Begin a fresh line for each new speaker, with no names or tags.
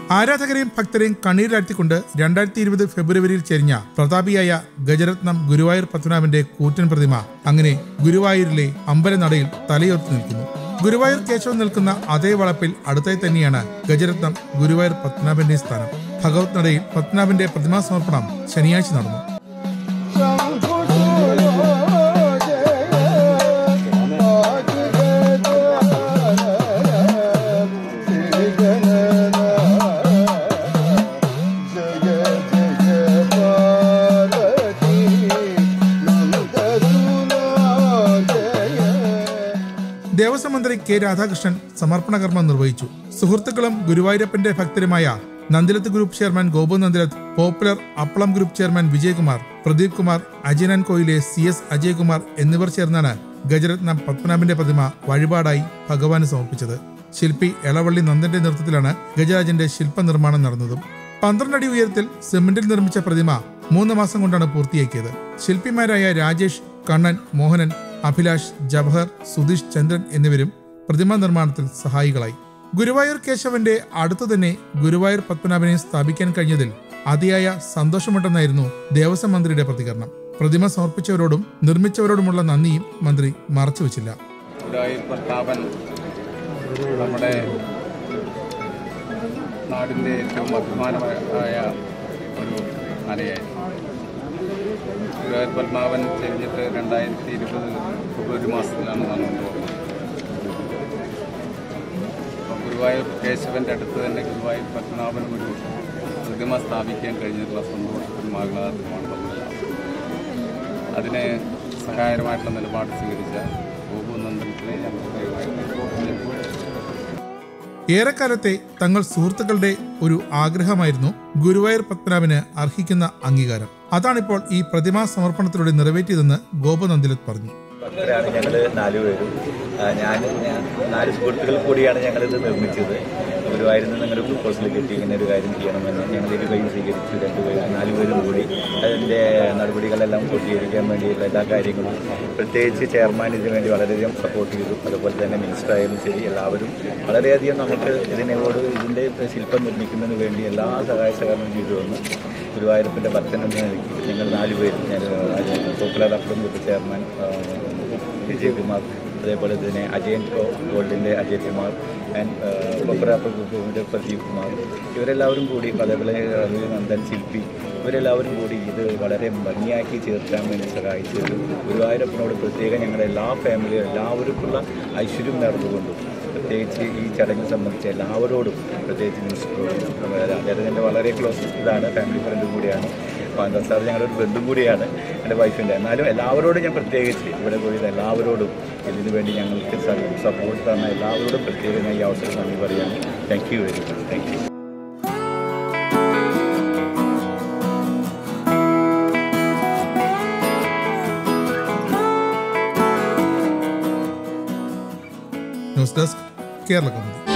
ആരാധകരെയും ഭക്തരെയും കണ്ണീരിലാഴ്ത്തിക്കൊണ്ട് രണ്ടായിരത്തി ഇരുപത് ഫെബ്രുവരിയിൽ ചെരിഞ്ഞ പ്രതാപിയായ ഗജരത്നം ഗുരുവായൂർ പത്മനാഭന്റെ കൂറ്റൻ പ്രതിമ അങ്ങനെ ഗുരുവായൂരിലെ അമ്പലനടയിൽ തലയുയർത്തി നിൽക്കുന്നു ഗുരുവായൂർ കേശവൻ നിൽക്കുന്ന അതേ വളപ്പിൽ അടുത്തായി തന്നെയാണ് ഗജരത്നം ഗുരുവായൂർ പത്മനാഭന്റെ സ്ഥാനം ഭഗവത് നടയിൽ പത്മനാഭന്റെ പ്രതിമാ സമർപ്പണം ശനിയാഴ്ച നടന്നു ദേവസ്വം മന്ത്രി കെ രാധാകൃഷ്ണൻ സമർപ്പണ കർമ്മം നിർവഹിച്ചു സുഹൃത്തുക്കളും ഗുരുവായൂരപ്പന്റെ ഭക്തരുമായ Nandilath group chairman Gopu Nandilath popular Appalam group chairman Vijayakumar Pradeep Kumar അജയനാൻ കോയിലെ സി എസ് അജയകുമാർ എന്നിവർ ചേർന്നാണ് ഗജരത്നം പത്മനാഭന്റെ പ്രതിമ വഴിപാടായി ഭഗവാന് സമർപ്പിച്ചത് ശില്പി എളവള്ളി നന്ദന്റെ നേതൃത്വത്തിലാണ് ഗജരാജന്റെ ശില്പനിർമ്മാണം നടന്നതും പന്ത്രണ്ട് അടി ഉയരത്തിൽ സിമന്റിൽ നിർമ്മിച്ച പ്രതിമ മൂന്ന് മാസം കൊണ്ടാണ് പൂർത്തിയാക്കിയത് ശില്പിമാരായ രാജേഷ് കണ്ണൻ മോഹനൻ അഭിലാഷ് ജവഹർ സുധീഷ് ചന്ദ്രൻ എന്നിവരും പ്രതിമാ നിർമ്മാണത്തിൽ സഹായികളായി ഗുരുവായൂർ കേശവന്റെ അടുത്തു തന്നെ ഗുരുവായൂർ പത്മനാഭനെ സ്ഥാപിക്കാൻ കഴിഞ്ഞതിൽ അതിയായ സന്തോഷമുണ്ടെന്നായിരുന്നു ദേവസ്വം മന്ത്രിയുടെ പ്രതികരണം പ്രതിമ സമർപ്പിച്ചവരോടും നിർമ്മിച്ചവരോടുമുള്ള നന്ദിയും മന്ത്രി മറച്ചുവെച്ചില്ല
ഗുരുവായൂർ പത്മനാഭൻ നമ്മുടെ നാടിൻ്റെ ഏറ്റവും അഭിമാനമായ ഒരു ആനയായിരുന്നു ഗുരുവായൂർ പത്മനാഭൻ ചെരിഞ്ഞിട്ട് രണ്ടായിരത്തി ഇരുപത് ഫെബ്രുവരി മാസത്തിലാണ് നടന്നത് അപ്പോൾ ഗുരുവായൂർ കേശവൻ്റെ അടുത്ത് തന്നെ ഗുരുവായൂർ പത്മനാഭൻ ഒരു പ്രതിമ സ്ഥാപിക്കാൻ കഴിഞ്ഞിട്ടുള്ള സന്തോഷത്തിനും ആഹ്ലാദത്തിനുമാണ് നമ്മളെല്ലാം അതിന് സഹായകരമായിട്ടുള്ള നിലപാട് സ്വീകരിച്ച ഗോപു നന്ദനത്തിനെ ഞാൻ പ്രത്യേകമായിട്ട്
ഏറെക്കാലത്തെ തങ്ങൾ സുഹൃത്തുക്കളുടെ ഒരു ആഗ്രഹമായിരുന്നു ഗുരുവായൂർ പത്മനാഭന് അർഹിക്കുന്ന അംഗീകാരം അതാണിപ്പോൾ ഈ പ്രതിമാ സമർപ്പണത്തിലൂടെ നിറവേറ്റിയതെന്ന് ഗോപനന്ദിലത് പറഞ്ഞു
ഭക്തരാണ് ഞങ്ങൾ നാലുപേരും ഞാൻ നാല് സുഹൃത്തുക്കൾ കൂടിയാണ് ഞങ്ങളിത് നിർമ്മിച്ചത് ഗുരുവായൂരിൽ നിന്ന് ഞങ്ങൾ പ്രപ്പോസൽ കിട്ടി ഇങ്ങനെ ഒരു കാര്യം ചെയ്യണമെന്ന് ഞങ്ങൾ ഇരുകയും സ്വീകരിച്ചു രണ്ടുപേരും നാലുപേരും കൂടി അതിൻ്റെ നടപടികളെല്ലാം പൂർത്തീകരിക്കാൻ വേണ്ടിയുള്ള എല്ലാ കാര്യങ്ങളും പ്രത്യേകിച്ച് ചെയർമാൻ ഇതിനു വേണ്ടി വളരെയധികം സപ്പോർട്ട് ചെയ്തു അതുപോലെ തന്നെ മിനിസ്റ്റർ ആയാലും ശരി എല്ലാവരും വളരെയധികം നമുക്ക് ഇതിനോട് ഇതിൻ്റെ ശില്പം നിർമ്മിക്കുന്നതിന് വേണ്ടി എല്ലാ സഹായ സഹകരണം ചെയ്തു വന്ന് ഗുരുവായൂരപ്പൻ്റെ ഭക്തൻ എന്ന നിലയ്ക്ക് ഞങ്ങൾ നാലുപേരും ഞാൻ പോപ്പുലർ അപ്പുറം ഗ്രൂപ്പ് ചെയർമാൻ ആ, വിജയകുമാർ അതേപോലെ തന്നെ അജയൻ ഗോ- ഗോൾഡിൻ്റെ അജയ് കുമാർ ആൻഡ് പോപ്പുലർ അപ്പുറം ഗ്രൂപ്പിൻ്റെ പ്രദീപ് കുമാർ ഇവരെല്ലാവരും കൂടി അതേപോലെ അരുൺ നന്ദൻ ശില്പി ഇവരെല്ലാവരും കൂടി ഇത് വളരെ ഭംഗിയാക്കി ചേർക്കാൻ വേണ്ടി സഹായിച്ചത് ഗുരുവായൂരപ്പനോട് പ്രത്യേകം ഞങ്ങളുടെ എല്ലാ ഫാമിലിയും എല്ലാവർക്കുള്ള ഐശ്വര്യം നേർന്നുകൊണ്ടും പ്രത്യേകിച്ച് ഈ ചടങ്ങ് സംബന്ധിച്ച് എല്ലാവരോടും പ്രത്യേകിച്ച് മിനിസ്റ്ററോടും അദ്ദേഹത്തിൻ്റെ വളരെ ക്ലോസ് ഇതാണ് ഫാമിലി ഫ്രണ്ടും കൂടിയാണ് പാന്തർ സാർ ഞങ്ങളുടെ ഒരു ബന്ധും കൂടിയാണ് എൻ്റെ വൈഫിൻ്റെ എന്നാലും എല്ലാവരോടും ഞാൻ പ്രത്യേകിച്ച് ഇവിടെ പോയത് എല്ലാവരോടും ഇതിനു വേണ്ടി ഞങ്ങൾക്ക് സപ്പോർട്ട് തന്ന എല്ലാവരോടും പ്രത്യേകം ഞാൻ ഈ അവസരം നന്ദി പറയുകയാണ് thank you very much thank you
news desk Kerala Kaumudi